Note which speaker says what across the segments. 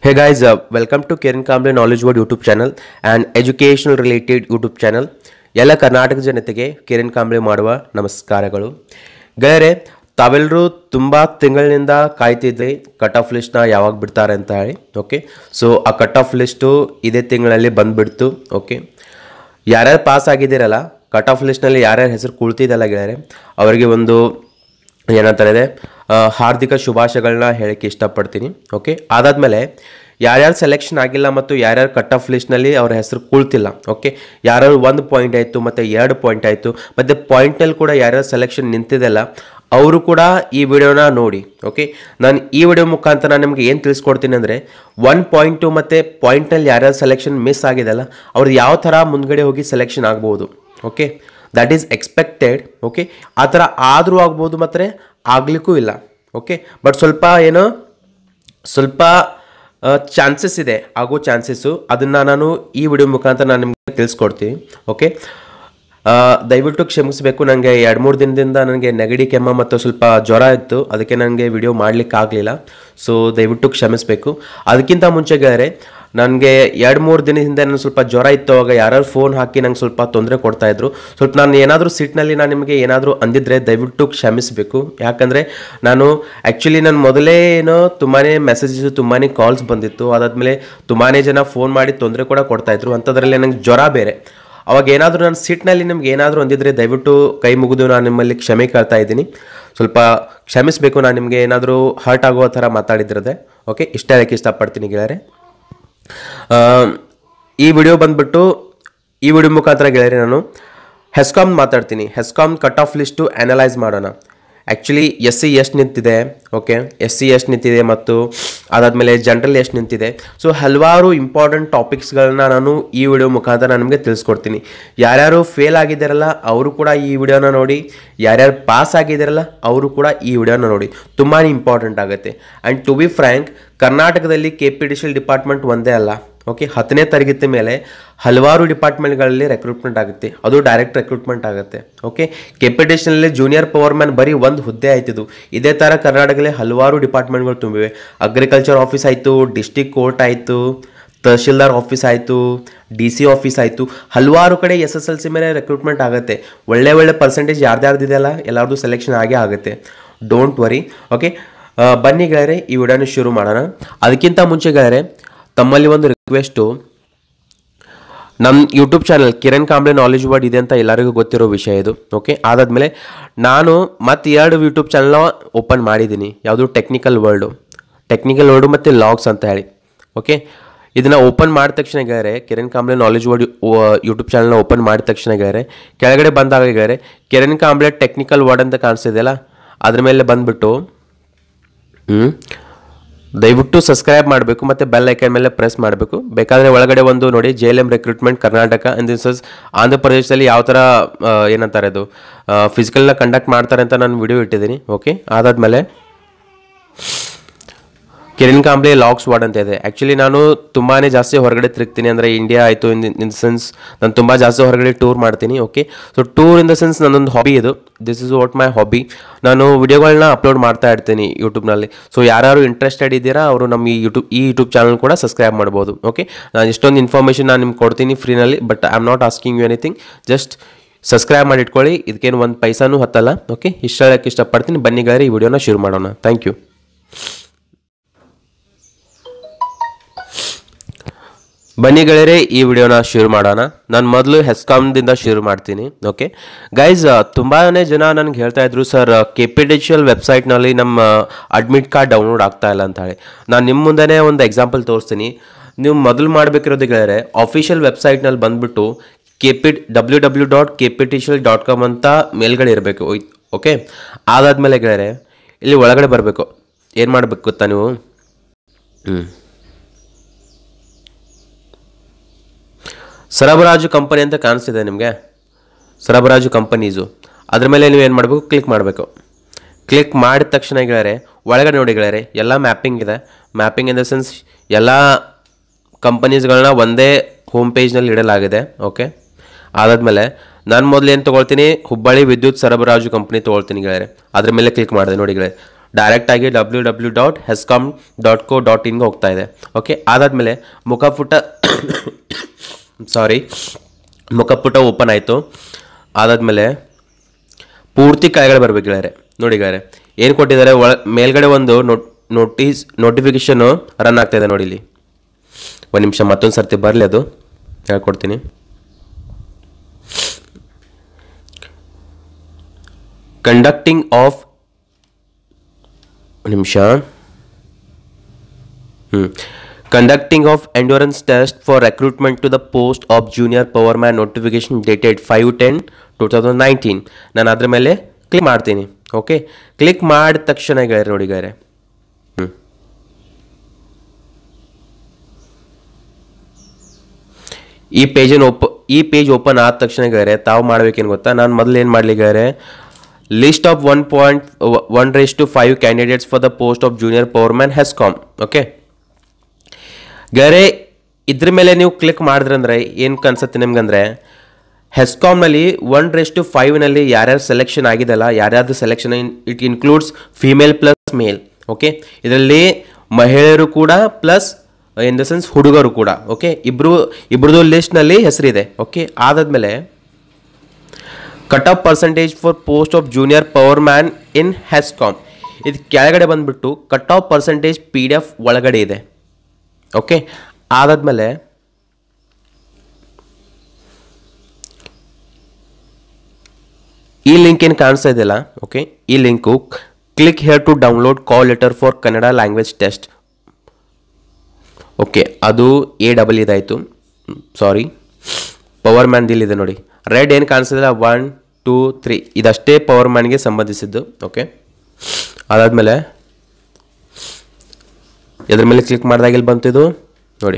Speaker 1: Hey guys, uh, welcome to Kiran Kamble Knowledge World YouTube channel and educational related YouTube channel. ಎಲ್ಲ ಕರ್ನಾಟಕ ಜನತೆಗೆ ಕಿರಣ್ ಕಾಂಬ್ಳೆ ಮಾಡುವ ನಮಸ್ಕಾರಗಳು ಗೆಳೆಯರೆ ತಾವೆಲ್ಲರೂ ತುಂಬ ತಿಂಗಳಿನಿಂದ ಕಾಯ್ತಿದ್ರಿ ಕಟ್ ಆಫ್ ಲಿಸ್ಟ್ನ ಯಾವಾಗ ಬಿಡ್ತಾರೆ ಅಂತ ಹೇಳಿ ಓಕೆ ಸೊ ಆ ಕಟ್ ಆಫ್ ಲಿಸ್ಟು ಇದೇ ತಿಂಗಳಲ್ಲಿ ಬಂದುಬಿಡ್ತು ಓಕೆ ಯಾರ್ಯಾರು ಪಾಸ್ ಆಗಿದ್ದೀರಲ್ಲ ಕಟ್ ಆಫ್ ಲಿಸ್ಟ್ನಲ್ಲಿ ಯಾರ್ಯಾರ ಹೆಸರು ಕುಳ್ತಿದ್ದಲ್ಲ ಗೆಳೆಯರೆ ಅವರಿಗೆ ಒಂದು ಏನಂತಾರೆ ಆ, ಹಾರ್ದಿಕ ಶುಭಾಶಯಗಳನ್ನ ಹೇಳಕ್ಕೆ ಇಷ್ಟಪಡ್ತೀನಿ ಓಕೆ ಅದಾದಮೇಲೆ ಯಾರ್ಯಾರು ಸೆಲೆಕ್ಷನ್ ಆಗಿಲ್ಲ ಮತ್ತು ಯಾರ್ಯಾರು ಕಟ್ ಆಫ್ ಲಿಸ್ಟ್ನಲ್ಲಿ ಅವ್ರ ಹೆಸರು ಕುಳ್ತಿಲ್ಲ ಓಕೆ ಯಾರ್ಯಾರು ಒಂದು ಪಾಯಿಂಟ್ ಆಯಿತು ಮತ್ತು ಎರಡು ಪಾಯಿಂಟ್ ಆಯಿತು ಮತ್ತು ಪಾಯಿಂಟ್ನಲ್ಲಿ ಕೂಡ ಯಾರ್ಯಾರು ಸೆಲೆಕ್ಷನ್ ನಿಂತಿದೆಲ್ಲ ಅವರು ಕೂಡ ಈ ವಿಡಿಯೋನ ನೋಡಿ ಓಕೆ ನಾನು ಈ ವಿಡಿಯೋ ಮುಖಾಂತರ ನಾನು ನಿಮಗೆ ಏನು ತಿಳಿಸ್ಕೊಡ್ತೀನಿ ಅಂದರೆ ಒನ್ ಪಾಯಿಂಟು ಮತ್ತು ಪಾಯಿಂಟ್ನಲ್ಲಿ ಯಾರ್ಯಾರು ಸೆಲೆಕ್ಷನ್ ಮಿಸ್ ಆಗಿದೆಲ್ಲ ಅವ್ರದ್ದು ಯಾವ ಥರ ಮುಂದ್ಗಡೆ ಹೋಗಿ ಸೆಲೆಕ್ಷನ್ ಆಗ್ಬೋದು okay that is expected okay ಆ ಥರ ಆದರೂ ಆಗ್ಬೋದು ಮತ್ತು ಆಗಲಿಕ್ಕೂ ಇಲ್ಲ ಓಕೆ ಬಟ್ ಸ್ವಲ್ಪ ಏನು ಸ್ವಲ್ಪ ಚಾನ್ಸಸ್ ಇದೆ ಆಗೋ ಚಾನ್ಸಸ್ಸು ಅದನ್ನು ನಾನು ಈ ವಿಡಿಯೋ ಮುಖಾಂತರ ನಾನು ನಿಮಗೆ ತಿಳಿಸ್ಕೊಡ್ತೀನಿ ಓಕೆ ಆ, ದಯವಿಟ್ಟು ಕ್ಷಮಿಸಬೇಕು ನನಗೆ ಎರಡು ಮೂರು ದಿನದಿಂದ ನನಗೆ ನೆಗಡಿ ಕೆಮ್ಮ ಮತ್ತು ಸ್ವಲ್ಪ ಜ್ವರ ಇತ್ತು ಅದಕ್ಕೆ ನನಗೆ ವಿಡಿಯೋ ಮಾಡಲಿಕ್ಕೆ ಆಗಲಿಲ್ಲ ಸೊ ದಯವಿಟ್ಟು ಕ್ಷಮಿಸಬೇಕು ಅದಕ್ಕಿಂತ ಮುಂಚೆ ಗೆಳೆಯರೆ ನನಗೆ ಎರಡು ಮೂರು ದಿನದಿಂದ ನಾನು ಸ್ವಲ್ಪ ಜ್ವರ ಇತ್ತು ಅವಾಗ ಯಾರು ಫೋನ್ ಹಾಕಿ ನಂಗೆ ಸ್ವಲ್ಪ ತೊಂದರೆ ಕೊಡ್ತಾಯಿದ್ರು ಸ್ವಲ್ಪ ನಾನು ಏನಾದರೂ ಸಿಟ್ನಲ್ಲಿ ನಾನು ನಿಮಗೆ ಏನಾದರೂ ಅಂದಿದ್ರೆ ದಯವಿಟ್ಟು ಕ್ಷಮಿಸಬೇಕು ಯಾಕಂದರೆ ನಾನು ಆ್ಯಕ್ಚುಲಿ ನಾನು ಮೊದಲೇ ಏನೋ ತುಂಬಾ ಮೆಸೇಜಸ್ ತುಂಬಾ ಕಾಲ್ಸ್ ಬಂದಿತ್ತು ಅದಾದಮೇಲೆ ತುಂಬಾ ಜನ ಫೋನ್ ಮಾಡಿ ತೊಂದರೆ ಕೂಡ ಕೊಡ್ತಾಯಿದ್ರು ಅಂಥದ್ರಲ್ಲಿ ನನಗೆ ಜ್ವರ ಬೇರೆ ಅವಾಗ ಏನಾದರೂ ನಾನು ಸಿಟ್ನಲ್ಲಿ ನಿಮ್ಗೆ ಏನಾದರೂ ಅಂದಿದ್ರೆ ದಯವಿಟ್ಟು ಕೈ ಮುಗಿದು ನಾನು ನಿಮ್ಮಲ್ಲಿ ಕ್ಷಮೆ ಕೇಳ್ತಾ ಇದ್ದೀನಿ ಸ್ವಲ್ಪ ಕ್ಷಮಿಸಬೇಕು ನಾನು ನಿಮಗೆ ಏನಾದರೂ ಹರ್ಟ್ ಆಗೋ ಥರ ಮಾತಾಡಿದ್ರದೆ ಓಕೆ ಇಷ್ಟ ಹೇಳಕ್ಕೆ ಇಷ್ಟಪಡ್ತೀನಿ ಗೆಳೆಯರೆ ಆ, ಈ ವಿಡಿಯೋ ಬಂದ್ಬಿಟ್ಟು ಈ ವಿಡಿಯೋ ಮುಖಾಂತರ ಗೆಳೆಯರೆ ನಾನು ಹೆಸ್ಕಾಮ್ ಮಾತಾಡ್ತೀನಿ HESCOM cut off list analyse ಮಾಡೋಣ ಆ್ಯಕ್ಚುಲಿ ಎಸ್ ಸಿ ಎಷ್ಟು ನಿಂತಿದೆ ಓಕೆ ಎಸ್ ಸಿ ಎಷ್ಟು ನಿಂತಿದೆ ಮತ್ತು ಅದಾದಮೇಲೆ ಜನರಲ್ ಎಷ್ಟು ನಿಂತಿದೆ ಸೊ ಹಲವಾರು ಇಂಪಾರ್ಟೆಂಟ್ ಟಾಪಿಕ್ಸ್ಗಳನ್ನ ನಾನು ಈ ವಿಡಿಯೋ ಮುಖಾಂತರ ನಾನು ನಿಮಗೆ ತಿಳಿಸ್ಕೊಡ್ತೀನಿ ಯಾರ್ಯಾರು ಫೇಲ್ ಆಗಿದ್ದಾರಲ್ಲ ಅವರು ಕೂಡ ಈ ವಿಡಿಯೋನ ನೋಡಿ ಯಾರ್ಯಾರು ಪಾಸ್ ಆಗಿದ್ದಾರಲ್ಲ ಅವರು ಕೂಡ ಈ ವಿಡಿಯೋನ ನೋಡಿ ತುಂಬಾ ಇಂಪಾರ್ಟೆಂಟ್ ಆಗುತ್ತೆ ಆ್ಯಂಡ್ ಟು ಬಿ ಫ್ರ್ಯಾಂಕ್ ಕರ್ನಾಟಕದಲ್ಲಿ ಕೆ ಪಿ ಡಿ ಡಿಪಾರ್ಟ್ಮೆಂಟ್ ಒಂದೇ ಅಲ್ಲ ಓಕೆ ಹತ್ತನೇ ತರಗತಿ ಮೇಲೆ ಹಲವಾರು ಡಿಪಾರ್ಟ್ಮೆಂಟ್ಗಳಲ್ಲಿ ರೆಕ್ರೂಟ್ಮೆಂಟ್ ಆಗುತ್ತೆ ಅದು ಡೈರೆಕ್ಟ್ ರೆಕ್ರೂಟ್ಮೆಂಟ್ ಆಗುತ್ತೆ ಓಕೆ ಕೆಪಿಟೇಷನಲ್ಲಿ ಜೂನಿಯರ್ ಪವರ್ ಮ್ಯಾನ್ ಬರೀ ಒಂದು ಹುದ್ದೆ ಆಯ್ತಿದ್ದು ಇದೇ ಥರ ಕರ್ನಾಟಕದಲ್ಲಿ ಹಲವಾರು ಡಿಪಾರ್ಟ್ಮೆಂಟ್ಗಳು ತುಂಬಿವೆ ಅಗ್ರಿಕಲ್ಚರ್ ಆಫೀಸ್ ಆಯಿತು ಡಿಸ್ಟಿಕ್ ಕೋರ್ಟ್ ಆಯಿತು ತಹಶೀಲ್ದಾರ್ ಆಫೀಸ್ ಆಯಿತು ಡಿ ಸಿ ಆಫೀಸ್ ಆಯಿತು ಹಲವಾರು ಕಡೆ ಎಸ್ ಎಸ್ ಎಲ್ ಸಿ ಮೇಲೆ ರೆಕ್ರೂಟ್ಮೆಂಟ್ ಆಗುತ್ತೆ ಒಳ್ಳೆ ಒಳ್ಳೆ ಪರ್ಸೆಂಟೇಜ್ ಯಾರ್ದಾರ್ದಿದೆಯಲ್ಲ ಎಲ್ಲರದು ಸೆಲೆಕ್ಷನ್ ಆಗೇ ಆಗುತ್ತೆ ಡೋಂಟ್ ವರಿ ಓಕೆ ಬನ್ನಿ ಗೆಳೆಯರೆ ಈ ವಿಡಿಯೋನ ಶುರು ಮಾಡೋಣ ಅದಕ್ಕಿಂತ ಮುಂಚೆ ಗೆಳೆಯರೆ ತಮ್ಮಲ್ಲಿ ಒಂದು ರಿಕ್ವೆಸ್ಟು ನಮ್ಮ YouTube channel Kiran Kamble knowledge world ಇದೆ ಅಂತ ಎಲ್ಲರಿಗೂ ಗೊತ್ತಿರೋ ವಿಷಯ ಇದು ಓಕೆ ಅದಾದಮೇಲೆ ನಾನು ಮತ್ತೆ ಎರಡು ಯೂಟ್ಯೂಬ್ ಚಾನಲ್ನ ಓಪನ್ ಮಾಡಿದ್ದೀನಿ ಯಾವುದು ಟೆಕ್ನಿಕಲ್ ವರ್ಲ್ಡು ಟೆಕ್ನಿಕಲ್ ವರ್ಡು ಮತ್ತು ಲಾಗ್ಸ್ ಅಂತ ಹೇಳಿ ಓಕೆ ಇದನ್ನು ಓಪನ್ ಮಾಡಿದ ತಕ್ಷಣ ಗೆಳೆಯರೆ Kiran Kamble knowledge world YouTube ಚಾನಲ್ನ ಓಪನ್ ಮಾಡಿದ ತಕ್ಷಣ ಗೆಳೆಯರೆ ಕೆಳಗಡೆ ಬಂದಾಗ ಗೆಳೆಯರೆ ಕಿರಣ್ ಕಾಂಬ್ಳೆ ಟೆಕ್ನಿಕಲ್ ವರ್ಡ್ ಅಂತ ಕಾಣಿಸ್ತಿದೆಯಲ್ಲ ಅದ್ರ ಮೇಲೆ ಬಂದ್ಬಿಟ್ಟು ಹ್ಞೂ ದಯವಿಟ್ಟು ಸಬ್ಸ್ಕ್ರೈಬ್ ಮಾಡಬೇಕು ಮತ್ತು ಬೆಲ್ ಐಕನ್ ಮೇಲೆ ಪ್ರೆಸ್ ಮಾಡಬೇಕು ಬೇಕಾದರೆ ಒಳಗಡೆ ಒಂದು ನೋಡಿ J L M recruitment Karnataka in this is Andhra ಪ್ರದೇಶದಲ್ಲಿ ಯಾವ ಥರ ಆ, ಏನಂತಾರೆ ಅದು ಫಿಸಿಕಲ್ನ ಕಂಡಕ್ಟ್ ಮಾಡ್ತಾರೆ ಅಂತ ನಾನು ವಿಡಿಯೋ ಇಟ್ಟಿದ್ದೀನಿ ಓಕೆ ಅದಾದಮೇಲೆ ಕಿರಣ್ ಕಾಂಬ್ಳೆ ಲಾಕ್ಸ್ ವಾರ್ಡ್ ಅಂತ ಇದೆ ಆ್ಯಕ್ಚುಲಿ ನಾನು ತುಂಬಾ ಜಾಸ್ತಿ ಹೊರಗಡೆ ತಿರುಗ್ತೀನಿ ಅಂದರೆ ಇಂಡಿಯಾ ಆಯಿತು ಇನ್ ಇನ್ ದ ಸೆನ್ಸ್ ನಾನು ತುಂಬ ಜಾಸ್ತಿ ಹೊರಗಡೆ ಟೂರ್ ಮಾಡ್ತೀನಿ okay so tour in the sense ನನ್ನೊಂದು ಹಾಬಿ ಇದು this is what my hobby ನಾನು ವಿಡಿಯೋಗಳನ್ನ ಅಪ್ಲೋಡ್ ಮಾಡ್ತಾ ಇರ್ತೀನಿ ಯೂಟ್ಯೂಬ್ನಲ್ಲಿ ಸೊ ಯಾರು ಇಂಟ್ರೆಸ್ಟೆಡ್ ಇದ್ದೀರಾ ಅವರು ನಮ್ಮ ಈ ಯೂಟ್ಯೂಬ್ ಈ ಯೂಟ್ಯೂಬ್ ಚಾನಲ್ ಕೂಡ ಸಬ್ಸ್ಕ್ರೈಬ್ ಮಾಡ್ಬೋದು ಓಕೆ ನಾನು ಇಷ್ಟೊಂದು ಇನ್ಫಾರ್ಮೇಷನ್ ನಾನು ನಿಮ್ಗೆ ಕೊಡ್ತೀನಿ ಫ್ರೀನಲ್ಲಿ but I am not asking you anything just subscribe ಮಾಡಿ ಇಟ್ಕೊಳ್ಳಿ ಇದಕ್ಕೇನು ಒಂದು ಪೈಸಾನೂ ಹತ್ತಲ್ಲ ಓಕೆ ಇಷ್ಟ ಹೇಳಕ್ಕೆ ಇಷ್ಟಪಡ್ತೀನಿ ಬನ್ನಿ ಗಾರಿ ಈ ವಿಡಿಯೋನ ಶುರು ಮಾಡೋಣ ಥ್ಯಾಂಕ್ ಯು ಬನ್ನಿ ಗೆಳೆಯರೆ ಈ ವಿಡಿಯೋನ ಶುರು ಮಾಡೋಣ ನಾನು ಮೊದಲು ಹೆಸ್ಕಾಮ್ದಿಂದ ಶುರು ಮಾಡ್ತೀನಿ ಓಕೆ ಗೈಸ್ ತುಂಬಾ ಜನ ನನಗೆ ಹೇಳ್ತಾ ಇದ್ರು ಸರ್ ಕೆ ಪಿ ಡಿ ವೆಬ್ಸೈಟ್ನಲ್ಲಿ ನಮ್ಮ ಅಡ್ಮಿಟ್ ಕಾರ್ಡ್ ಡೌನ್ಲೋಡ್ ಆಗ್ತಾ ಇಲ್ಲ ಅಂತ ಹೇಳಿ ನಾನು ನಿಮ್ಮ ಮುಂದೆನೇ ಒಂದು ಎಕ್ಸಾಂಪಲ್ ತೋರಿಸ್ತೀನಿ ನೀವು ಮೊದಲು ಮಾಡಬೇಕಿರೋದು ಗೆಳೆಯರೆ ಅಫಿಷಿಯಲ್ ವೆಬ್ಸೈಟ್ನಲ್ಲಿ ಬಂದುಬಿಟ್ಟು K P W W dot K P T dot com ಅಂತ ಮೇಲ್ಗಡೆ ಇರಬೇಕು ಓಕೆ ಅದಾದಮೇಲೆ ಗೆಳೆಯರೆ ಇಲ್ಲಿ ಒಳಗಡೆ ಬರಬೇಕು ಏನು ಮಾಡಬೇಕು ಗೊತ್ತಾ ನೀವು ಹ್ಞೂ ಸರಬರಾಜು ಕಂಪನಿ ಅಂತ ಕಾಣಿಸ್ತಿದೆ ನಿಮಗೆ ಸರಬರಾಜು ಕಂಪನೀಸು ಅದ್ರ ಮೇಲೆ ನೀವು ಏನು ಮಾಡಬೇಕು ಕ್ಲಿಕ್ ಮಾಡಬೇಕು ಕ್ಲಿಕ್ ಮಾಡಿದ ತಕ್ಷಣ ಗೆಳೆಯರೆ ಒಳಗಡೆ ನೋಡಿ ಗೆಳೆಯರೆ ಎಲ್ಲ ಮ್ಯಾಪಿಂಗ್ ಇದೆ ಮ್ಯಾಪಿಂಗ್ ಇನ್ ದ ಸೆನ್ಸ್ ಎಲ್ಲ ಕಂಪನೀಸ್ಗಳನ್ನ ಒಂದೇ ಹೋಮ್ ಪೇಜ್ನಲ್ಲಿ ಇಡಲಾಗಿದೆ ಓಕೆ ಅದಾದಮೇಲೆ ನಾನು ಮೊದಲು ಏನು ತೊಗೊಳ್ತೀನಿ ಹುಬ್ಬಳ್ಳಿ ವಿದ್ಯುತ್ ಸರಬರಾಜು ಕಂಪನಿ ತೊಗೊಳ್ತೀನಿ ಗೆಳೆಯರೆ ಅದ್ರ ಮೇಲೆ ಕ್ಲಿಕ್ ಮಾಡಿದೆ ನೋಡಿ ಗೆಳೆಯರೆ ಡೈರೆಕ್ಟಾಗಿ W W dot HESCOM dot co dot ಇನ್ಗೆ ಹೋಗ್ತಾ ಇದೆ ಓಕೆ ಅದಾದಮೇಲೆ ಮುಖಪುಟ ಸಾರಿ ಮುಖಪುಟ ಓಪನ್ ಆಯಿತು ಅದಾದಮೇಲೆ ಪೂರ್ತಿ ಕೆಳಗಡೆ ಬರ್ಬೇಕು ಗೆಳೆಯರೆ ನೋಡಿ ಗೆಳೆಯರೆ ಏನು ಕೊಟ್ಟಿದ್ದಾರೆ ಒಳ ಮೇಲ್ಗಡೆ ಒಂದು ನೋಟ್ ನೋಟಿಸ್ ನೋಟಿಫಿಕೇಶನು ರನ್ ಆಗ್ತಾ ಇದೆ ನೋಡಿ ಇಲ್ಲಿ ಒಂದು ನಿಮಿಷ ಮತ್ತೊಂದು ಸರ್ತಿ ಬರಲಿ ಅದು ಹೇಳ್ಕೊಡ್ತೀನಿ ಕಂಡಕ್ಟಿಂಗ್ ಆಫ್ ನಿಮಿಷ ಹ್ಞೂ conducting of endurance test for recruitment to the post of junior power man notification dated five ten two thousand nineteen ನಾನು ಅದ್ರ ಮೇಲೆ ಕ್ಲಿಕ್ ಮಾಡ್ತೀನಿ ಓಕೆ ಕ್ಲಿಕ್ ಮಾಡಿದ ತಕ್ಷಣ ಗೆಳೆಯರೆ ನೋಡಿ ಗೆಳೆಯರೆ ಹ್ಞೂ ಈ ಪೇಜನ್ ಓಪ ಈ ಪೇಜ್ ಓಪನ್ ಆದ ತಕ್ಷಣ ಗೆಳೆಯರೆ ತಾವು ಮಾಡ್ಬೇಕೇನು ಗೊತ್ತಾ ನಾನು ಮೊದಲು ಏನು ಮಾಡಲಿ ಗೆಳೆಯರೆ list of one point one race to five candidates for the post of junior power man HESCOM okay ಗೆರೆ ಇದ್ರ ಮೇಲೆ ನೀವು ಕ್ಲಿಕ್ ಮಾಡಿದ್ರಂದ್ರೆ ಏನು ಕನ್ಸುತ್ತೆ ನಿಮ್ಗಂದ್ರೆ ಹೆಸ್ಕಾಮ್ನಲ್ಲಿ ಒನ್ ರೇಸ್ ಟು ಫೈವ್ನಲ್ಲಿ ಯಾರ್ಯಾರು ಸೆಲೆಕ್ಷನ್ ಆಗಿದೆಲ್ಲ ಯಾರ್ಯಾರ್ದು selection it includes female plus male okay ಇದರಲ್ಲಿ ಮಹಿಳೆಯರು ಕೂಡ ಪ್ಲಸ್ ಇನ್ ದ ಸೆನ್ಸ್ ಹುಡುಗರು ಕೂಡ ಓಕೆ ಇಬ್ರು ಇಬ್ರದ್ದು ಲಿಸ್ಟ್ನಲ್ಲಿ ಹೆಸರಿದೆ ಓಕೆ ಆದಾದ್ಮೇಲೆ cut off percentage for post of junior power man in HESCOM ಇದು ಕೆಳಗಡೆ ಬಂದುಬಿಟ್ಟು cut off percentage P D F ಒಳಗಡೆ ಇದೆ ಓಕೆ ಆದಾದ್ಮೇಲೆ ಈ ಲಿಂಕ್ ಏನು ಕಾಣಿಸ್ತಾ ಇದೆಯಲ್ಲ ಓಕೆ ಈ link click here to download call letter for Kannada language test okay ಅದು ಎ ಡಬಲ್ ಇದಾಯಿತು ಸಾರಿ ಪವರ್ ಮ್ಯಾನ್ ಇದೆ ನೋಡಿ ರೆಡ್ ಏನು ಕಾಣಿಸ್ತಿಲ್ಲ ಒನ್ ಟೂ ತ್ರೀ ಇದಷ್ಟೇ ಪವರ್ ಮ್ಯಾನ್ಗೆ ಸಂಬಂಧಿಸಿದ್ದು ಓಕೆ ಅದಾದಮೇಲೆ ಇದ್ರ ಮೇಲೆ ಕ್ಲಿಕ್ ಮಾಡಿದಾಗ ಇಲ್ಲಿ ಬಂತು ಇದು ನೋಡಿ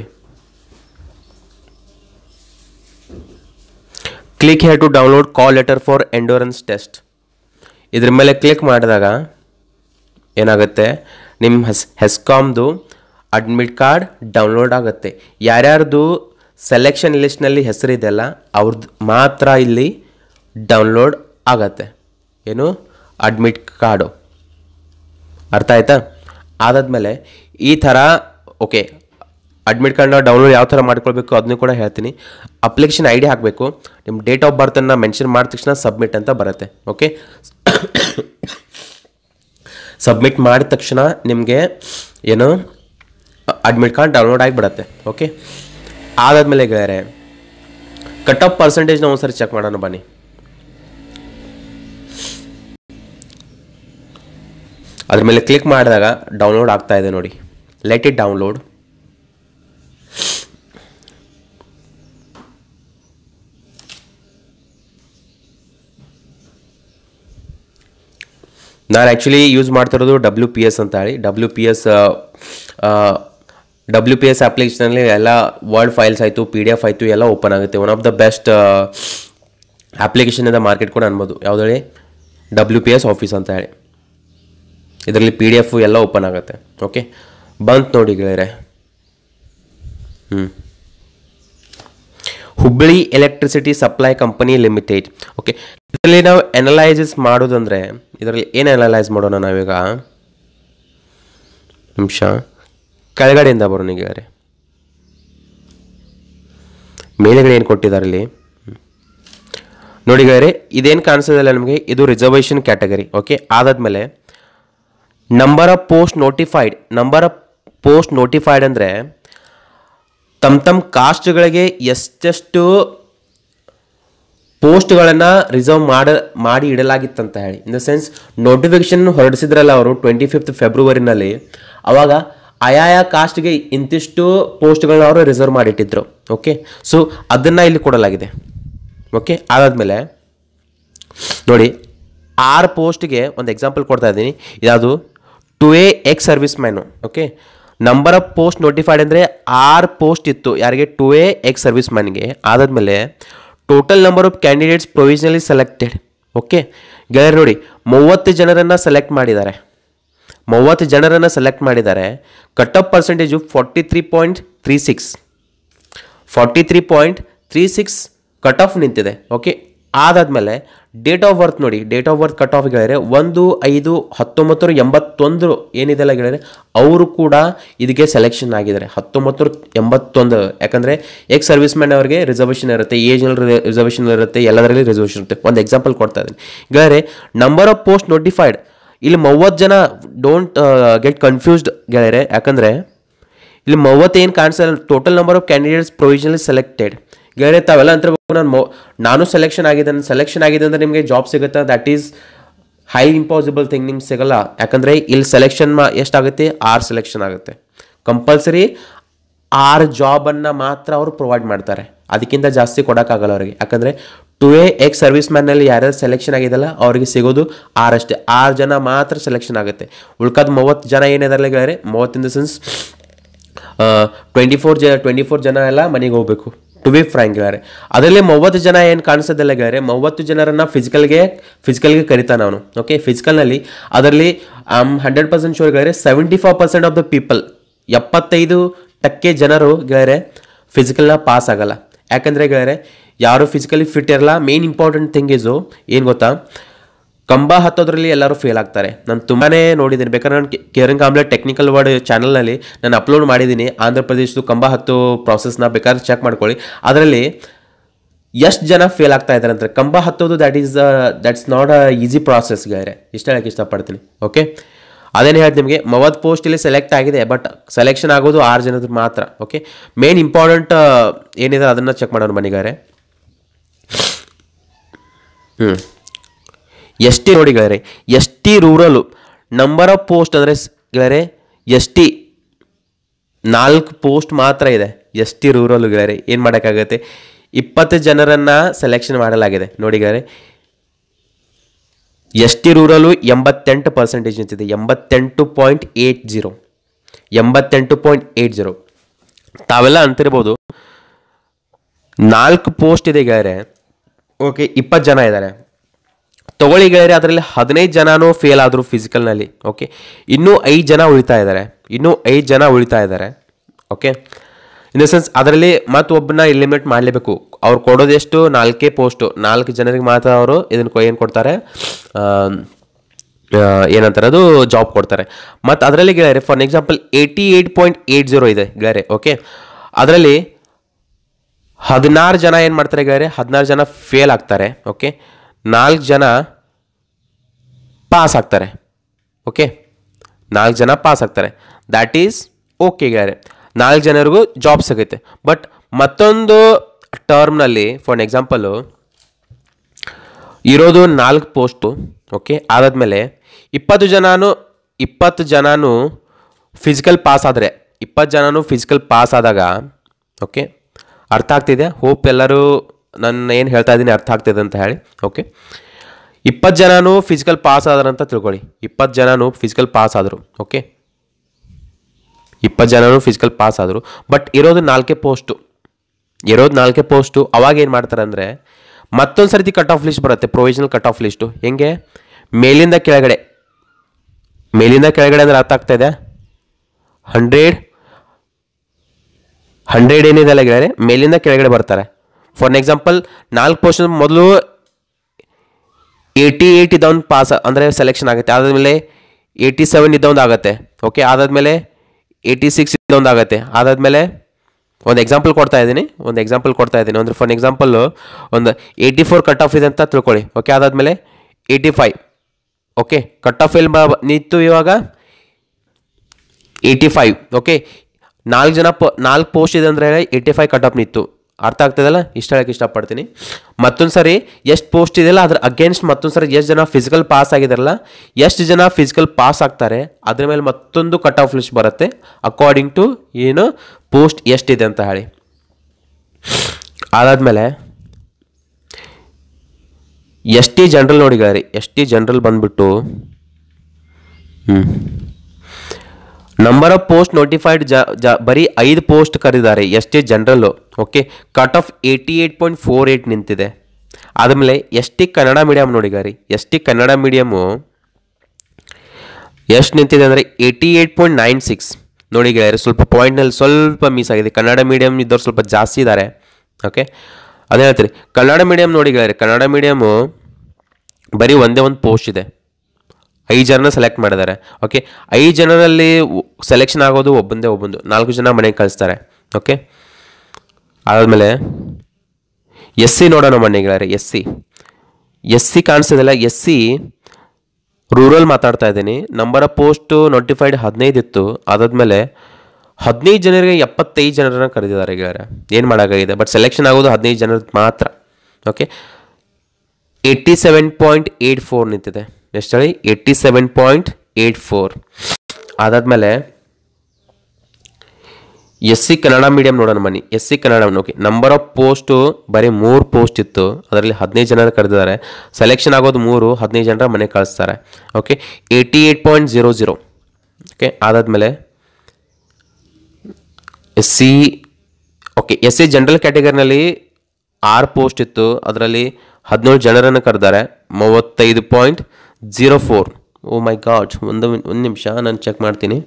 Speaker 1: click here to download call letter for endurance test ಇದ್ರ ಮೇಲೆ ಕ್ಲಿಕ್ ಮಾಡಿದಾಗ ಏನಾಗುತ್ತೆ ನಿಮ್ಮ ಹೆಸ್ ಹೆಸ್ಕಾಮ್ದು ಅಡ್ಮಿಟ್ ಕಾರ್ಡ್ ಡೌನ್ಲೋಡ್ ಆಗುತ್ತೆ ಯಾರ್ಯಾರ್ದು ಸೆಲೆಕ್ಷನ್ ಲಿಸ್ಟ್ನಲ್ಲಿ ಹೆಸರಿದೆಯಲ್ಲ ಅವ್ರದ್ದು ಮಾತ್ರ ಇಲ್ಲಿ ಡೌನ್ಲೋಡ್ ಆಗತ್ತೆ ಏನು ಅಡ್ಮಿಟ್ ಕಾರ್ಡು ಅರ್ಥ ಆಯ್ತಾ ಅದಾದಮೇಲೆ ಈ ಥರ ಓಕೆ ಅಡ್ಮಿಟ್ ಕಾರ್ಡ್ನ ಡೌನ್ಲೋಡ್ ಯಾವ ಥರ ಮಾಡ್ಕೊಳ್ಬೇಕು ಅದನ್ನು ಕೂಡ ಹೇಳ್ತೀನಿ ಅಪ್ಲಿಕೇಶನ್ ಐ ಡಿ ಹಾಕಬೇಕು ನಿಮ್ಮ ಡೇಟ್ ಆಫ್ ಬರ್ತನ್ನು ಮೆನ್ಷನ್ ಮಾಡಿದ ತಕ್ಷಣ ಸಬ್ಮಿಟ್ ಅಂತ ಬರುತ್ತೆ ಓಕೆ ಸಬ್ಮಿಟ್ ಮಾಡಿದ ತಕ್ಷಣ ನಿಮಗೆ ಏನು ಅಡ್ಮಿಟ್ ಕಾರ್ಡ್ ಡೌನ್ಲೋಡ್ ಆಗಿಬಿಡತ್ತೆ ಓಕೆ ಅದಾದಮೇಲೆ ಗೆಳೆಯರೆ ಕಟ್ ಆಫ್ ಪರ್ಸೆಂಟೇಜ್ನ ಒಂದ್ಸರಿ ಚೆಕ್ ಮಾಡೋಣ ಬನ್ನಿ ಅದ್ರ ಮೇಲೆ ಕ್ಲಿಕ್ ಮಾಡಿದಾಗ ಡೌನ್ಲೋಡ್ ಆಗ್ತಾ ಇದೆ ನೋಡಿ ಲೆಟ್ ಇಟ್ ಡೌನ್ಲೋಡ್ ನಾನು ಆ್ಯಕ್ಚುಲಿ ಯೂಸ್ ಮಾಡ್ತಿರೋದು ಡಬ್ಲ್ಯೂ ಪಿ ಎಸ್ ಅಂತ ಹೇಳಿ W P S W P S ಅಪ್ಲಿಕೇಶನಲ್ಲಿ ಎಲ್ಲ ವರ್ಡ್ ಫೈಲ್ಸ್ ಆಯಿತು ಪಿ ಡಿ ಎಫ್ ಆಯಿತು ಎಲ್ಲ ಓಪನ್ ಆಗುತ್ತೆ one of the best application ಇದೆ ಮಾರ್ಕೆಟ್ ಕೂಡ ಅನ್ಬೋದು ಯಾವ್ದು ಹೇಳಿ ಡಬ್ಲ್ಯೂ ಪಿ ಎಸ್ ಆಫೀಸ್ ಅಂತ ಹೇಳಿ ಇದರಲ್ಲಿ ಪಿ ಡಿ ಎಫ್ ಎಲ್ಲ ಓಪನ್ ಆಗುತ್ತೆ ಓಕೆ ಬಂತು ನೋಡಿ ಗೆಳೆಯರೆ ಹ್ಞೂ Hubballi electricity supply company limited okay ಇದರಲ್ಲಿ ನಾವು ಅನಲೈಸಿಸ್ ಮಾಡೋದಂದರೆ ಇದರಲ್ಲಿ ಏನು ಅನಲೈಸ್ ಮಾಡೋಣ ನಾವೀಗ ನಿಮಿಷ ಕೆಳಗಡೆಯಿಂದ ಬರೋಣ ಗೆಳೆಯರೆ ಮೇಲೆಗಡೆ ಏನು ಕೊಟ್ಟಿದ್ದಾರೆ ಇಲ್ಲಿ ನೋಡಿ ಗೆಳೆಯರೆ ಇದೇನು ಕಾಣಿಸೋದಿಲ್ಲ ನಮಗೆ ಇದು ರಿಸರ್ವೇಷನ್ ಕ್ಯಾಟಗರಿ ಓಕೆ ಆದಾದ್ಮೇಲೆ number of post notified number of post notified ಅಂದರೆ ತಮ್ಮ ತಮ್ಮ ಕಾಸ್ಟ್ಗಳಿಗೆ ಎಷ್ಟೆಷ್ಟು ಪೋಸ್ಟ್ಗಳನ್ನು ರಿಸರ್ವ್ ಮಾಡ ಮಾಡಿ ಇಡಲಾಗಿತ್ತಂತ ಹೇಳಿ ಇನ್ ದ ಸೆನ್ಸ್ ನೋಟಿಫಿಕೇಶನ್ ಹೊರಡಿಸಿದ್ರಲ್ಲ ಅವರು ಟ್ವೆಂಟಿ ಫಿಫ್ತ್ ಫೆಬ್ರವರಿನಲ್ಲಿ ಅವಾಗ ಆಯಾಯ ಕಾಸ್ಟ್ಗೆ ಇಂತಿಷ್ಟು ಪೋಸ್ಟ್ಗಳನ್ನ ಅವರು ರಿಸರ್ವ್ ಮಾಡಿಟ್ಟಿದ್ರು ಓಕೆ ಸೊ ಅದನ್ನು ಇಲ್ಲಿ ಕೊಡಲಾಗಿದೆ ಓಕೆ ಅದಾದಮೇಲೆ ನೋಡಿ ಆರು ಪೋಸ್ಟ್ಗೆ ಒಂದು ಎಕ್ಸಾಂಪಲ್ ಕೊಡ್ತಾ ಇದ್ದೀನಿ ಇದಾವುದು two A ex service man okay number of post notified ಅಂದರೆ ಆರು ಪೋಸ್ಟ್ ಇತ್ತು ಯಾರಿಗೆ ಟು ಎ ಎಕ್ಸ್ ಸರ್ವಿಸ್ ಮ್ಯಾನ್ಗೆ ಆದಾದಮೇಲೆ total number of candidates provisionally selected okay ಗೆಳೆಯರು ನೋಡಿ ಮೂವತ್ತು ಜನರನ್ನು ಸೆಲೆಕ್ಟ್ ಮಾಡಿದ್ದಾರೆ ಮೂವತ್ತು ಜನರನ್ನು ಸೆಲೆಕ್ಟ್ ಮಾಡಿದ್ದಾರೆ cut off percentage forty three point three six forty three point three six cut off ನಿಂತಿದೆ ಓಕೆ ಅದಾದಮೇಲೆ ಡೇಟ್ ಆಫ್ ಬರ್ತ್ ನೋಡಿ date of birth cut off ಗೆಳೆಯರೆ ಒಂದು ಐದು ಹತ್ತೊಂಬತ್ತು ಎಂಬತ್ತೊಂದು ಏನಿದೆಲ್ಲ ಗೆಳೆಯರೆ ಅವರು ಕೂಡ ಇದಕ್ಕೆ ಸೆಲೆಕ್ಷನ್ ಆಗಿದ್ದಾರೆ ಹತ್ತೊಂಬತ್ತು ಎಂಬತ್ತೊಂದು ಯಾಕಂದರೆ ಎಕ್ಸ್ ಸರ್ವಿಸ್ ಮ್ಯಾನ್ ಅವರಿಗೆ ರಿಸರ್ವೇಷನ್ ಇರುತ್ತೆ ಏಜ್ನಲ್ಲಿ ರಿಸರ್ವೇಷನ್ ಇರುತ್ತೆ ಎಲ್ಲದರಲ್ಲಿ ರಿಸರ್ವೇಷನ್ ಇರುತ್ತೆ ಒಂದು ಎಕ್ಸಾಂಪಲ್ ಕೊಡ್ತಾ ಇದ್ದೀನಿ ಗೆಳೆಯರೆ ನಂಬರ್ ಆಫ್ ಪೋಸ್ಟ್ ನೋಟಿಫೈಡ್ ಇಲ್ಲಿ ಮೂವತ್ತು ಜನ ಡೋಂಟ್ ಗೆಟ್ ಕನ್ಫ್ಯೂಸ್ಡ್ ಗೆಳೆಯರೆ ಯಾಕಂದರೆ ಇಲ್ಲಿ ಮೂವತ್ತೇನು ಕಾಣಿಸಲ್ಲ total number of candidates provisionally selected ಗೆಳೆಯರೆ ತಾವೆಲ್ಲ ಅಂತಿರ್ಬೇಕು ನಾನು ಮೊ ನಾನು ಸೆಲೆಕ್ಷನ್ ಆಗಿದೆ ಸೆಲೆಕ್ಷನ್ ಆಗಿದೆ ಅಂದರೆ ನಿಮಗೆ ಜಾಬ್ ಸಿಗುತ್ತೆ that is high impossible thing ನಿಮ್ಗೆ ಸಿಗಲ್ಲ ಯಾಕಂದರೆ ಇಲ್ಲಿ ಸೆಲೆಕ್ಷನ್ ಮಾ ಎಷ್ಟಾಗುತ್ತೆ ಆರು ಸೆಲೆಕ್ಷನ್ ಆಗುತ್ತೆ ಕಂಪಲ್ಸರಿ ಆರು ಜಾಬನ್ನು ಮಾತ್ರ ಅವರು ಪ್ರೊವೈಡ್ ಮಾಡ್ತಾರೆ ಅದಕ್ಕಿಂತ ಜಾಸ್ತಿ ಕೊಡೋಕ್ಕಾಗಲ್ಲ ಅವರಿಗೆ ಯಾಕಂದರೆ ಟು ಎ ಎಕ್ಸ್ ಸರ್ವಿಸ್ ಮ್ಯಾನಲ್ಲಿ ಯಾರ್ಯಾರು ಸೆಲೆಕ್ಷನ್ ಆಗಿದೆಲ್ಲ ಅವರಿಗೆ ಸಿಗೋದು ಆರಷ್ಟೇ ಆರು ಜನ ಮಾತ್ರ ಸೆಲೆಕ್ಷನ್ ಆಗುತ್ತೆ ಉಳ್ಕಾದ ಮೂವತ್ತು ಜನ ಏನಿದಾರಲ್ಲ ಗೆಳೆಯರೆ ಮೂವತ್ತಿನ ದ ಸೆನ್ಸ್ ಟ್ವೆಂಟಿ ಫೋರ್ ಜ ಟ್ವೆಂಟಿ ಫೋರ್ ಜನ ಎಲ್ಲ ಮನೆಗೆ ಹೋಗಬೇಕು ಟು ಬಿ ಫ್ರ್ಯಾಂಕ್ ಗೆಳೆಯರೆ ಅದರಲ್ಲಿ ಮೂವತ್ತು ಜನ ಏನು ಕಾಣಿಸೋದಿಲ್ಲ ಗೆಳೆಯರೆ ಮೂವತ್ತು ಜನರನ್ನು ಫಿಸಿಕಲ್ಗೆ ಫಿಸಿಕಲ್ಗೆ ಕರಿತಾನೆ ಅವನು ಓಕೆ ಫಿಸಿಕಲ್ನಲ್ಲಿ ಅದರಲ್ಲಿ ಆಮ್ ಹಂಡ್ರೆಡ್ ಪರ್ಸೆಂಟ್ ಶೋರ್ ಗೆಳೆಯರೆ seventy five percent of the people ಎಪ್ಪತ್ತೈದು ಟಕ್ಕೆ ಜನರು ಗೆಳೆಯರೆ ಫಿಸಿಕಲ್ನ ಪಾಸ್ ಆಗಲ್ಲ ಯಾಕಂದರೆ ಗೆಳೆಯರೆ ಯಾರು ಫಿಸಿಕಲಿ ಫಿಟ್ ಇರಲ್ಲ ಮೇನ್ ಇಂಪಾರ್ಟೆಂಟ್ ಥಿಂಗ್ ಇಸು ಏನು ಗೊತ್ತಾ ಕಂಬ ಹತ್ತೋದ್ರಲ್ಲಿ ಎಲ್ಲರೂ ಫೇಲ್ ಆಗ್ತಾರೆ ನಾನು ತುಂಬಾ ನೋಡಿದ್ದೀನಿ ಬೇಕಾದ್ರೆ ನಾನು ಕೇರನ್ ಕಾಂಬ್ಲೆ ಟೆಕ್ನಿಕಲ್ ವರ್ಡ್ ಚಾನಲ್ನಲ್ಲಿ ನಾನು ಅಪ್ಲೋಡ್ ಮಾಡಿದ್ದೀನಿ ಆಂಧ್ರ ಪ್ರದೇಶದ್ದು ಕಂಬ ಹತ್ತು ಪ್ರಾಸೆಸ್ನ ಬೇಕಾದ್ರೆ ಚೆಕ್ ಮಾಡ್ಕೊಳ್ಳಿ ಅದರಲ್ಲಿ ಎಷ್ಟು ಜನ ಫೇಲ್ ಆಗ್ತಾ ಇದ್ದಾರೆ ಅಂದರೆ ಕಂಬ ಹತ್ತೋದು that is that's not a easy process ಗಾರೆ ಇಷ್ಟ ಹೇಳಕ್ಕೆ ಇಷ್ಟಪಡ್ತೀನಿ ಓಕೆ ಅದೇನು ಹೇಳ್ತೀನಿ ನಿಮಗೆ ಮೂವತ್ತು ಪೋಸ್ಟ್ ಇಲ್ಲಿ ಸೆಲೆಕ್ಟ್ ಆಗಿದೆ ಬಟ್ ಸೆಲೆಕ್ಷನ್ ಆಗೋದು ಆರು ಜನದ ಮಾತ್ರ ಓಕೆ ಮೇನ್ ಇಂಪಾರ್ಟೆಂಟ್ ಏನಿದೆ ಅದನ್ನು ಚೆಕ್ ಮಾಡೋಣ ಮನೆಗಾರೆ ಹ್ಞೂ ಎಸ್ ಟಿ ನೋಡಿ ಗೆಳೆಯರೆ S T rural number of post ಅಂದರೆ ಗೆಳೆಯರೆ ಎಸ್ ಟಿ ನಾಲ್ಕು ಪೋಸ್ಟ್ ಮಾತ್ರ ಇದೆ ಎಸ್ ಟಿ ರೂರಲ್ ಗೆಳೆಯರೆ ಏನು ಮಾಡೋಕ್ಕಾಗತ್ತೆ ಇಪ್ಪತ್ತು ಜನರನ್ನು ಸೆಲೆಕ್ಷನ್ ಮಾಡಲಾಗಿದೆ ನೋಡಿ ಗೆಳೆಯರೆ ಎಸ್ ಟಿ ರೂರಲು ಎಂಬತ್ತೆಂಟು ಪರ್ಸೆಂಟೇಜ್ ನಿಂತಿದೆ ಎಂಬತ್ತೆಂಟು ಪಾಯಿಂಟ್ ಏಯ್ಟ್ ಜೀರೋ ಎಂಬತ್ತೆಂಟು ಪಾಯಿಂಟ್ ಏಯ್ಟ್ ಜೀರೋ ತಾವೆಲ್ಲ ಅಂತಿರ್ಬೋದು ನಾಲ್ಕು ಪೋಸ್ಟ್ ಇದೆ ಗೆಳೆಯರೆ ಓಕೆ ಇಪ್ಪತ್ತು ಜನ ಇದ್ದಾರೆ ತಗೊಳ್ಳಿ ಗೆಳೆಯರೆ ಅದರಲ್ಲಿ ಹದಿನೈದು ಜನನೂ ಫೇಲ್ ಆದರು ಫಿಸಿಕಲ್ನಲ್ಲಿ ಓಕೆ ಇನ್ನೂ ಐದು ಜನ ಉಳಿತಾ ಇದ್ದಾರೆ ಇನ್ನೂ ಐದು ಜನ ಉಳಿತಾ ಇದ್ದಾರೆ ಓಕೆ ಇನ್ ದ ಸೆನ್ಸ್ ಅದರಲ್ಲಿ ಮತ್ತೆ ಒಬ್ಬನ ಎಲಿಮಿನೇಟ್ ಮಾಡಲೇಬೇಕು ಅವ್ರು ಕೊಡೋದೆಷ್ಟು ನಾಲ್ಕೇ ಪೋಸ್ಟು ನಾಲ್ಕು ಜನರಿಗೆ ಮಾತ್ರ ಅವರು ಇದನ್ನು ಏನು ಕೊಡ್ತಾರೆ ಆ, ಆ, ಏನಂತಾರೆ ಅದು ಜಾಬ್ ಕೊಡ್ತಾರೆ ಮತ್ತು ಅದರಲ್ಲಿ ಗೆಳೆಯರೆ for example eighty eight point eight zero ಇದೆ ಗೆಳೆಯರೆ ಓಕೆ ಅದರಲ್ಲಿ ಹದಿನಾರು ಜನ ಏನು ಮಾಡ್ತಾರೆ ಗೆಳೆಯರೆ ಹದಿನಾರು ಜನ ಫೇಲ್ ಆಗ್ತಾರೆ ಓಕೆ ನಾಲ್ಕು ಜನ ಪಾಸ್ ಆಗ್ತಾರೆ ಓಕೆ ನಾಲ್ಕು ಜನ ಪಾಸ್ ಆಗ್ತಾರೆ ದ್ಯಾಟ್ ಈಸ್ ಓಕೆ ಗೆಳೆಯರೆ ನಾಲ್ಕು ಜನರಿಗೂ ಜಾಬ್ ಸಿಗುತ್ತೆ ಬಟ್ ಮತ್ತೊಂದು ಟರ್ಮ್ನಲ್ಲಿ ಫಾರ್ ಎಕ್ಸಾಂಪಲು ಇರೋದು ನಾಲ್ಕು ಪೋಸ್ಟು ಓಕೆ ಅದಾದಮೇಲೆ ಇಪ್ಪತ್ತು ಜನನು ಇಪ್ಪತ್ತು ಜನನು ಫಿಸಿಕಲ್ ಪಾಸ್ ಆದರೆ ಇಪ್ಪತ್ತು ಜನನು ಫಿಸಿಕಲ್ ಪಾಸ್ ಆದಾಗ ಓಕೆ ಅರ್ಥ ಆಗ್ತಿದೆ ಹೋಪ್ ಎಲ್ಲರೂ ನಾನು ಏನು ಹೇಳ್ತಾ ಇದ್ದೀನಿ ಅರ್ಥ ಆಗ್ತಿದೆ ಅಂತ ಹೇಳಿ ಓಕೆ ಇಪ್ಪತ್ತು ಜನನು ಫಿಸಿಕಲ್ ಪಾಸ್ ಆದ್ರಂತ ತಿಳ್ಕೊಳ್ಳಿ ಇಪ್ಪತ್ತು ಜನನು ಫಿಸಿಕಲ್ ಪಾಸ್ ಆದರು ಓಕೆ ಇಪ್ಪತ್ತು ಜನನು ಫಿಸಿಕಲ್ ಪಾಸ್ ಆದರು ಬಟ್ ಇರೋದು ನಾಲ್ಕೇ ಪೋಸ್ಟು ಇರೋದು ನಾಲ್ಕೇ ಪೋಸ್ಟು ಅವಾಗ ಏನು ಮಾಡ್ತಾರೆ ಅಂದರೆ ಮತ್ತೊಂದು ಸರ್ತಿ ಕಟ್ ಆಫ್ ಲಿಸ್ಟ್ ಬರುತ್ತೆ ಪ್ರೊವಿಷನಲ್ ಕಟ್ ಆಫ್ ಲಿಸ್ಟು ಹೆಂಗೆ ಮೇಲಿಂದ ಕೆಳಗಡೆ ಮೇಲಿಂದ ಕೆಳಗಡೆ ಅಂದರೆ ಅರ್ಥ ಆಗ್ತಾ ಇದೆ ಹಂಡ್ರೆಡ್ ಹಂಡ್ರೆಡ್ ಏನಿದೆ ಅಲ್ಲ ಗೆಳೆಯರೆ ಮೇಲಿಂದ ಕೆಳಗಡೆ ಬರ್ತಾರೆ ಫಾರ್ ಎಕ್ಸಾಂಪಲ್ ನಾಲ್ಕು ಪೋರ್ಷನ್ ಮೊದಲು ಏಯ್ಟಿ ಏಯ್ಟ್ ಇದ್ದವನು ಪಾಸ್ ಅಂದರೆ ಸೆಲೆಕ್ಷನ್ ಆಗುತ್ತೆ ಅದಾದಮೇಲೆ ಏಯ್ಟಿ ಸೆವೆನ್ ಇದ್ದವೊಂದು ಆಗುತ್ತೆ ಓಕೆ ಅದಾದಮೇಲೆ ಏಯ್ಟಿ ಸಿಕ್ಸ್ ಇದ್ದೊಂದು ಆಗುತ್ತೆ ಅದಾದಮೇಲೆ ಒಂದು ಎಕ್ಸಾಂಪಲ್ ಕೊಡ್ತಾ ಇದ್ದೀನಿ ಒಂದು ಎಕ್ಸಾಂಪಲ್ ಕೊಡ್ತಾ ಇದ್ದೀನಿ ಅಂದ್ರೆ ಫಾರ್ ಎಕ್ಸಾಂಪಲ್ಲು ಒಂದು ಏಯ್ಟಿ ಫೋರ್ ಕಟ್ ಆಫ್ ಇದೆ ಅಂತ ತಿಳ್ಕೊಳ್ಳಿ ಓಕೆ ಅದಾದಮೇಲೆ eighty five okay cut off ಎಲ್ಲಿ ಬ ನಿಂತು ಇವಾಗ ಏಯ್ಟಿ ಫೈವ್ ಓಕೆ ನಾಲ್ಕು ಜನ ಪ ನಾಲ್ಕು ಪೋಸ್ಟ್ ಇದೆ ಅಂದರೆ ಏಯ್ಟಿ ಫೈವ್ ಕಟ್ ಆಫ್ ನಿಂತು ಅರ್ಥ ಆಗ್ತದಲ್ಲ ಇಷ್ಟ ಹೇಳಕ್ಕೆ ಇಷ್ಟಪಡ್ತೀನಿ ಮತ್ತೊಂದು ಸರಿ ಎಷ್ಟು ಪೋಸ್ಟ್ ಇದೆಯಲ್ಲ ಅದ್ರ ಅಗೇನ್ಸ್ಟ್ ಮತ್ತೊಂದು ಸರಿ ಎಷ್ಟು ಜನ ಫಿಸಿಕಲ್ ಪಾಸ್ ಆಗಿದಾರಲ್ಲ ಎಷ್ಟು ಜನ ಫಿಸಿಕಲ್ ಪಾಸ್ ಆಗ್ತಾರೆ ಅದ್ರ ಮೇಲೆ ಮತ್ತೊಂದು ಕಟ್ ಆಫ್ ಲಿಸ್ಟ್ ಬರುತ್ತೆ ಅಕಾರ್ಡಿಂಗ್ ಟು ಏನು ಪೋಸ್ಟ್ ಎಷ್ಟಿದೆ ಅಂತ ಹೇಳಿ ಅದಾದಮೇಲೆ ಎಸ್ ಟಿ ಜನರಲ್ ನೋಡಿಗಾರಿ ಎಸ್ ಟಿ ಜನರಲ್ ಬಂದ್ಬಿಟ್ಟು ಹ್ಞೂ ನಂಬರ್ ಆಫ್ ಪೋಸ್ಟ್ ನೋಟಿಫೈಡ್ ಜ ಜ ಬರೀ ಐದು ಪೋಸ್ಟ್ ಕರೆದಿದ್ದಾರೆ S T general okay cut off eighty eight point four eight ನಿಂತಿದೆ ಆದಮೇಲೆ ಎಸ್ ಟಿ ಕನ್ನಡ ಮೀಡಿಯಮ್ ನೋಡಿಗಾರಿ ಎಸ್ ಟಿ ಕನ್ನಡ ಮೀಡಿಯಮು ಎಷ್ಟು ನಿಂತಿದೆ ಅಂದರೆ eighty eight point nine six ನೋಡಿ ಗೆಳೆಯರೆ ಸ್ವಲ್ಪ ಪಾಯಿಂಟ್ನಲ್ಲಿ ಸ್ವಲ್ಪ ಮಿಸ್ ಆಗಿದೆ ಕನ್ನಡ ಮೀಡಿಯಮ್ ಇದ್ದವ್ರು ಸ್ವಲ್ಪ ಜಾಸ್ತಿ ಇದ್ದಾರೆ ಓಕೆ ಅದೇ ಹೇಳ್ತೀರಿ ಕನ್ನಡ ಮೀಡಿಯಮ್ ನೋಡಿ ಗೆಳೆಯರೆ ಕನ್ನಡ ಮೀಡಿಯಮು ಬರೀ ಒಂದೇ ಒಂದು ಪೋಸ್ಟ್ ಇದೆ ಐದು ಜನನ ಸೆಲೆಕ್ಟ್ ಮಾಡಿದ್ದಾರೆ ಓಕೆ ಐದು ಜನರಲ್ಲಿ ಸೆಲೆಕ್ಷನ್ ಆಗೋದು ಒಬ್ಬಂದೇ ಒಬ್ಬಂದು ನಾಲ್ಕು ಜನ ಮನೆಗೆ ಕಳಿಸ್ತಾರೆ ಓಕೆ ಆದಮೇಲೆ ಎಸ್ ಸಿ ನೋಡೋಣ ಮನೆಗಳೇ ಎಸ್ ಸಿ ಎಸ್ ಸಿ ಕಾಣಿಸ್ತಿದೆಲ್ಲ ಎಸ್ ಸಿ ರೂರಲ್ ಮಾತಾಡ್ತಾ ಇದ್ದೀನಿ ನಂಬರ್ ಆಫ್ ಪೋಸ್ಟು ನೋಟಿಫೈಡ್ ಹದಿನೈದು ಇತ್ತು ಅದಾದಮೇಲೆ ಹದಿನೈದು ಜನರಿಗೆ ಎಪ್ಪತ್ತೈದು ಜನರನ್ನ ಕರೆದಿದ್ದಾರೆ ಗೆಳೆಯರೆ ಏನು ಮಾಡೋಕ್ಕಾಗಿದೆ ಬಟ್ ಸೆಲೆಕ್ಷನ್ ಆಗೋದು ಹದಿನೈದು ಜನರದ್ದು ಮಾತ್ರ okay eighty seven point eight four ನಿಂತಿದೆ ಎಷ್ಟು ಹೇಳಿ eighty seven point eight four ಅದಾದಮೇಲೆ ಎಸ್ ಸಿ ಕನ್ನಡ ಮೀಡಿಯಂ ನೋಡೋಣ ಬನ್ನಿ S C Kannada okay number off post ಬರೀ ಮೂರು ಪೋಸ್ಟ್ ಇತ್ತು ಅದರಲ್ಲಿ ಹದಿನೈದು ಜನರ ಕರೆದಿದ್ದಾರೆ ಸೆಲೆಕ್ಷನ್ ಆಗೋದು ಮೂರು ಹದಿನೈದು ಜನರ ಮನೆಗೆ ಕಳಿಸ್ತಾರೆ okay eighty eight point zero zero okay ಅದಾದಮೇಲೆ S C okay S C general ಕ್ಯಾಟಗರಿನಲ್ಲಿ ಆರು ಪೋಸ್ಟ್ ಇತ್ತು ಅದರಲ್ಲಿ ಹದಿನೇಳು ಜನರನ್ನು ಕರೆದಾರೆ ಮೂವತ್ತೈದು point zero four oh my God ಒಂದು ಒಂದು ನಿಮಿಷ ನಾನು ಚೆಕ್ ಮಾಡ್ತೀನಿ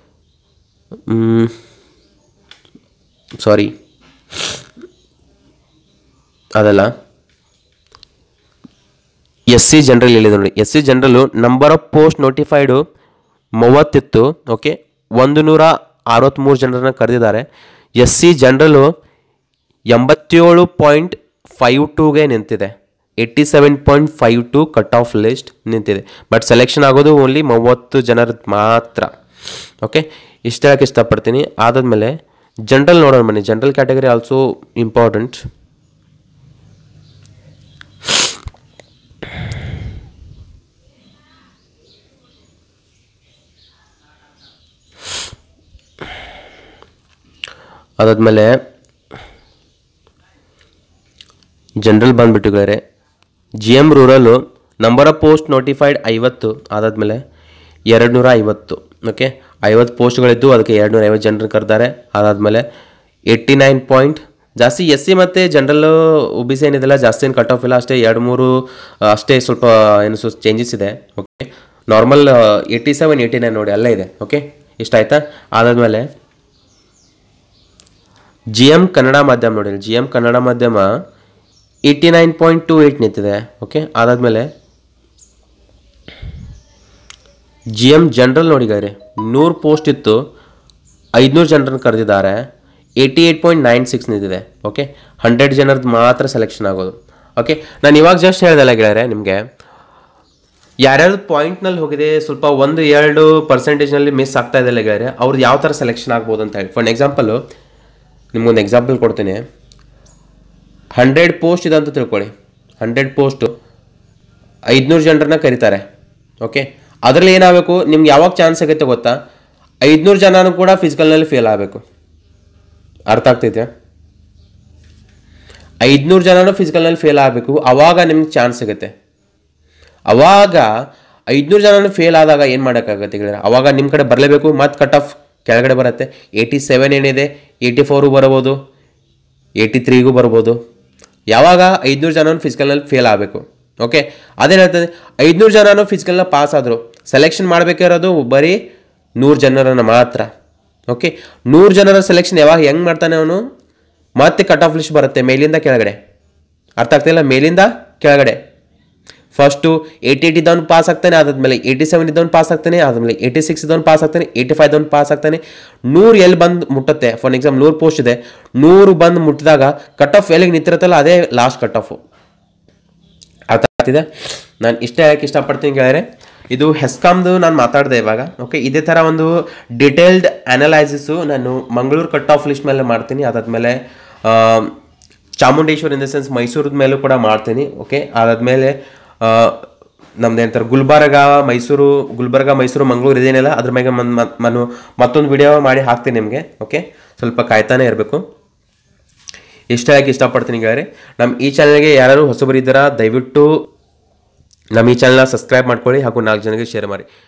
Speaker 1: ಸಾರಿ ಅದಲ್ಲ ಎಸ್ ಸಿ ಜನರಲ್ ಹೇಳಿದೆ ನೋಡಿ S C general number of post notified ಮೂವತ್ತಿತ್ತು ಓಕೆ ಒಂದು ನೂರ ಅರವತ್ತ್ಮೂರು ಜನರನ್ನ ಕರೆದಿದ್ದಾರೆ ಎಸ್ ಸಿ ಜನರಲ್ಲು ಎಂಬತ್ತೇಳು ಪಾಯಿಂಟ್ ಫೈವ್ ಟೂಗೆ ನಿಂತಿದೆ eighty seven point five two cut off list ನಿಂತಿದೆ ಬಟ್ ಸೆಲೆಕ್ಷನ್ ಆಗೋದು ಓನ್ಲಿ ಮೂವತ್ತು ಜನರದ್ದು ಮಾತ್ರ ಓಕೆ ಇಷ್ಟ ಹೇಳಕ್ಕೆ ಇಷ್ಟಪಡ್ತೀನಿ ಆದಮೇಲೆ ಜನರಲ್ ನೋಡೋಣ ಬನ್ನಿ ಜನರಲ್ ಕ್ಯಾಟಗರಿ ಆಲ್ಸೋ ಇಂಪಾರ್ಟೆಂಟ್ ಅದಾದಮೇಲೆ ಜನರಲ್ ಬಂದ್ಬಿಟ್ಟಿದ್ದಾರೆ G M rural number of post notified ಐವತ್ತು ಅದಾದಮೇಲೆ ಎರಡು ನೂರ ಐವತ್ತು ಓಕೆ ಐವತ್ತು ಪೋಸ್ಟ್ಗಳಿದ್ದು ಅದಕ್ಕೆ ಎರಡು ನೂರ ಐವತ್ತು ಜನರು ಕರೆದಾರೆ ಅದಾದಮೇಲೆ ಏಯ್ಟಿ ನೈನ್ ಪಾಯಿಂಟ್ ಜಾಸ್ತಿ ಎಸ್ ಸಿ ಮತ್ತು ಜನರಲ್ಲು ಒ ಬಿ ಸಿ ಏನಿದೆಲ್ಲ ಜಾಸ್ತಿ ಏನು ಕಟ್ ಆಫ್ ಇಲ್ಲ ಅಷ್ಟೇ ಎರಡು ಮೂರು ಆ, ಅಷ್ಟೇ ಸ್ವಲ್ಪ ಏನು ಸೊ ಚೇಂಜಸ್ ಇದೆ okay normal eighty seven eighty nine ನೋಡಿ ಅಲ್ಲೇ ಇದೆ ಓಕೆ ಇಷ್ಟ ಆಯ್ತಾ ಅದಾದಮೇಲೆ ಜಿ ಎಮ್ ಕನ್ನಡ ಮಾಧ್ಯಮ ನೋಡಿ ಜಿ ಎಮ್ ಕನ್ನಡ ಮಾಧ್ಯಮ eighty nine point two eight ನಿಂತಿದೆ ಓಕೆ ಅದಾದಮೇಲೆ ಜಿ ಎಮ್ ಜನರಲ್ ನೋಡಿದ್ದಾರೆ ನೂರು ಪೋಸ್ಟ್ ಇತ್ತು ಐದುನೂರು ಜನರನ್ನು ಕರೆದಿದ್ದಾರೆ eighty eight point nine six ನಿಂತಿದೆ ಓಕೆ ಹಂಡ್ರೆಡ್ ಜನರದ್ದು ಮಾತ್ರ ಸೆಲೆಕ್ಷನ್ ಆಗೋದು ಓಕೆ ನಾನು ಇವಾಗ ಜಸ್ಟ್ ಹೇಳ್ದಲ್ಲ ಗೆಳೆಯರೆ ನಿಮಗೆ ಯಾರ್ಯಾರು ಪಾಯಿಂಟ್ನಲ್ಲಿ ಹೋಗಿದೆ ಸ್ವಲ್ಪ ಒಂದು ಎರಡು ಪರ್ಸೆಂಟೇಜ್ನಲ್ಲಿ ಮಿಸ್ ಆಗ್ತಾ ಇದೆ ಗೆಳೆಯರೆ ಅವ್ರದ್ದು ಯಾವ ಥರ ಸೆಲೆಕ್ಷನ್ ಆಗ್ಬೋದು ಅಂತ ಹೇಳಿ ಫಾರ್ ಎಕ್ಸಾಂಪಲು ನಿಮ್ಗೊಂದು ಎಕ್ಸಾಂಪಲ್ ಕೊಡ್ತೀನಿ ಹಂಡ್ರೆಡ್ ಪೋಸ್ಟ್ ಇದೆ ಅಂತ ತಿಳ್ಕೊಳ್ಳಿ ಹಂಡ್ರೆಡ್ ಪೋಸ್ಟು ಐದುನೂರು ಜನರನ್ನ ಕರೀತಾರೆ ಓಕೆ ಅದರಲ್ಲಿ ಏನಾಗಬೇಕು ನಿಮ್ಗೆ ಯಾವಾಗ ಚಾನ್ಸ್ ಸಿಗುತ್ತೆ ಗೊತ್ತಾ ಐದುನೂರು ಜನನೂ ಕೂಡ ಫಿಸಿಕಲ್ನಲ್ಲಿ ಫೇಲ್ ಆಗಬೇಕು ಅರ್ಥ ಆಗ್ತೈತೆ ಐದುನೂರು ಜನನೂ ಫಿಸಿಕಲ್ನಲ್ಲಿ ಫೇಲ್ ಆಗಬೇಕು ಅವಾಗ ನಿಮ್ಗೆ ಚಾನ್ಸ್ ಸಿಗುತ್ತೆ ಅವಾಗ ಐದುನೂರು ಜನನೂ ಫೇಲ್ ಆದಾಗ ಏನು ಮಾಡೋಕ್ಕಾಗತ್ತೆ ಹೇಳಿದ್ರೆ ಅವಾಗ ನಿಮ್ಮ ಕಡೆ ಬರಲೇಬೇಕು ಮತ್ತು ಕಟ್ ಆಫ್ ಕೆಳಗಡೆ ಬರುತ್ತೆ ಏಯ್ಟಿ ಸೆವೆನ್ ಏನಿದೆ ಏಯ್ಟಿ ಫೋರು ಬರ್ಬೋದು ಏಯ್ಟಿ ತ್ರೀಗೂ ಬರ್ಬೋದು ಯಾವಾಗ ಐದುನೂರು ಜನನೂ ಫಿಸಿಕಲ್ನಲ್ಲಿ ಫೇಲ್ ಆಗಬೇಕು ಓಕೆ ಅದೇನು ಹೇಳ್ತದೆ ಐದುನೂರು ಜನನೂ ಫಿಸಿಕಲ್ನ ಪಾಸ್ ಆದರು ಸೆಲೆಕ್ಷನ್ ಮಾಡಬೇಕಿರೋದು ಬರೀ ನೂರು ಜನರನ್ನು ಮಾತ್ರ ಓಕೆ ನೂರು ಜನರ ಸೆಲೆಕ್ಷನ್ ಯಾವಾಗ ಹೆಂಗೆ ಮಾಡ್ತಾನೆ ಅವನು ಮತ್ತೆ ಕಟ್ ಆಫ್ ಲಿಸ್ಟ್ ಬರುತ್ತೆ ಮೇಲಿಂದ ಕೆಳಗಡೆ ಅರ್ಥ ಆಗ್ತಿಲ್ಲ ಮೇಲಿಂದ ಕೆಳಗಡೆ ಫಸ್ಟು ಏಯ್ಟಿ ಏಯ್ಟ್ ಇದ್ದವನು ಪಾಸ್ ಆಗ್ತಾನೆ ಅದಾದ್ಮೇಲೆ ಏಯ್ಟಿ ಸೆವೆನ್ ಇದ್ದವನು ಪಾಸ್ ಆಗ್ತಾನೆ ಆದಮೇಲೆ ಏಯ್ಟಿ ಸಿಕ್ಸ್ ಇದ್ದವನು ಪಾಸ್ ಆಗ್ತಾನೆ ಏಯ್ಟಿ ಫೈವ್ ಇದ್ದವನು ಪಾಸ್ ಆಗ್ತಾನೆ ನೂರು ಎಲ್ಲಿ ಬಂದು ಮುಟ್ಟುತ್ತೆ ಫಾರ್ ಎಕ್ಸಾಂಪಲ್ ನೂರು ಪೋಸ್ಟ್ ಇದೆ ನೂರು ಬಂದು ಮುಟ್ಟಿದಾಗ ಕಟ್ ಆಫ್ ಎಲ್ಲಿಗೆ ನಿಂತಿರುತ್ತಲ್ಲ ಅದೇ ಲಾಸ್ಟ್ ಕಟ್ ಆಫು ಅರ್ಥ ಆಗ್ತಿದೆ ನಾನು ಇಷ್ಟ ಹೇಳಕ್ಕೆ ಇಷ್ಟಪಡ್ತೀನಿ ಗೆಳೆಯರೆ ಇದು ಹೆಸ್ಕಾಮ್ದು ನಾನು ಮಾತಾಡಿದೆ ಇವಾಗ ಓಕೆ ಇದೇ ಥರ ಒಂದು ಡಿಟೇಲ್ಡ್ ಅನಲೈಸಿಸು ನಾನು ಮಂಗಳೂರು ಕಟ್ ಆಫ್ ಲಿಸ್ಟ್ ಮೇಲೆ ಮಾಡ್ತೀನಿ ಅದಾದಮೇಲೆ ಚಾಮುಂಡೇಶ್ವರಿ ಇನ್ ದ ಸೆನ್ಸ್ ಮೈಸೂರದ ಮೇಲೂ ಕೂಡ ಮಾಡ್ತೀನಿ ಓಕೆ ಅದಾದಮೇಲೆ ನಮ್ದು ಏನಂತಾರೆ ಗುಲ್ಬರ್ಗ ಮೈಸೂರು ಗುಲ್ಬರ್ಗ ಮೈಸೂರು ಮಂಗಳೂರು ಇದೇನಿಲ್ಲ ಅದ್ರ ಮೇಲೆ ಮನ್ ಮತ್- ನಾನು ಮತ್ತೊಂದು ವಿಡಿಯೋ ಮಾಡಿ ಹಾಕ್ತೀನಿ ನಿಮಗೆ ಓಕೆ ಸ್ವಲ್ಪ ಕಾಯ್ತಾನೆ ಇರಬೇಕು ಇಷ್ಟ ಯಾಕೆ ಇಷ್ಟಪಡ್ತೀನಿ ಗೆಳೆಯರೆ ನಮ್ಮ ಈ ಚಾನಲ್ಗೆ ಯಾರು ಹೊಸಬರಿದ್ದಾರಾ ದಯವಿಟ್ಟು ನಮ್ಮ ಈ ಚಾನಲ್ನ ಸಬ್ಸ್ಕ್ರೈಬ್ ಮಾಡ್ಕೊಳ್ಳಿ ಹಾಗೂ ನಾಲ್ಕು ಜನರಿಗೆ ಶೇರ್ ಮಾಡಿ